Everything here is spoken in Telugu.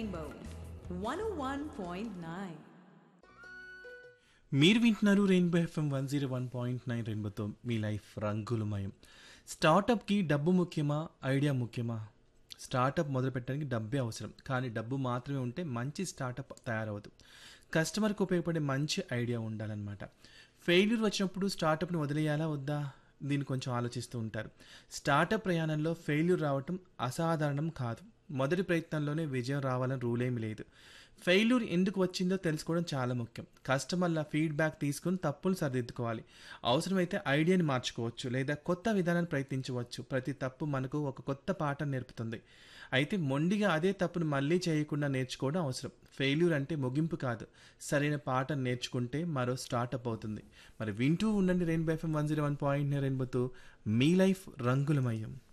Rainbow 101.9. మీరు వింటున్నారు rainbow FM one zero one point nine రెయిన్బోతో మీ లైఫ్ రంగులమయం స్టార్టప్కి డబ్బు ముఖ్యమా ఐడియా ముఖ్యమా స్టార్టప్ మొదలు పెట్టడానికి డబ్బే అవసరం కానీ డబ్బు మాత్రమే ఉంటే మంచి స్టార్టప్ తయారవదు కస్టమర్కి ఉపయోగపడే మంచి ఐడియా ఉండాలన్నమాట ఫెయిల్యూర్ వచ్చినప్పుడు స్టార్టప్ని వదిలేయాలా వద్దా దీన్ని కొంచెం ఆలోచిస్తూ ఉంటారు స్టార్టప్ ప్రయాణంలో ఫెయిల్యూర్ రావటం అసాధారణం కాదు మొదటి ప్రయత్నంలోనే విజయం రావాలని రూల్ ఏమీ లేదు ఫెయిల్యూర్ ఎందుకు వచ్చిందో తెలుసుకోవడం చాలా ముఖ్యం కస్టమర్ల ఫీడ్బ్యాక్ తీసుకుని తప్పులు సరిదిద్దుకోవాలి అవసరమైతే ఐడియాని మార్చుకోవచ్చు లేదా కొత్త విధానాన్ని ప్రయత్నించవచ్చు ప్రతి తప్పు మనకు ఒక కొత్త పాఠం నేర్పుతుంది అయితే మొండిగా అదే తప్పును మళ్ళీ చేయకుండా నేర్చుకోవడం అవసరం ఫెయిల్యూర్ అంటే ముగింపు కాదు సరైన పాఠం నేర్చుకుంటే మరో స్టార్టప్ అవుతుంది మరి వింటూ ఉండండి rainbow FM one zero one point రెయిన్బోతో మీ లైఫ్ రంగులమయం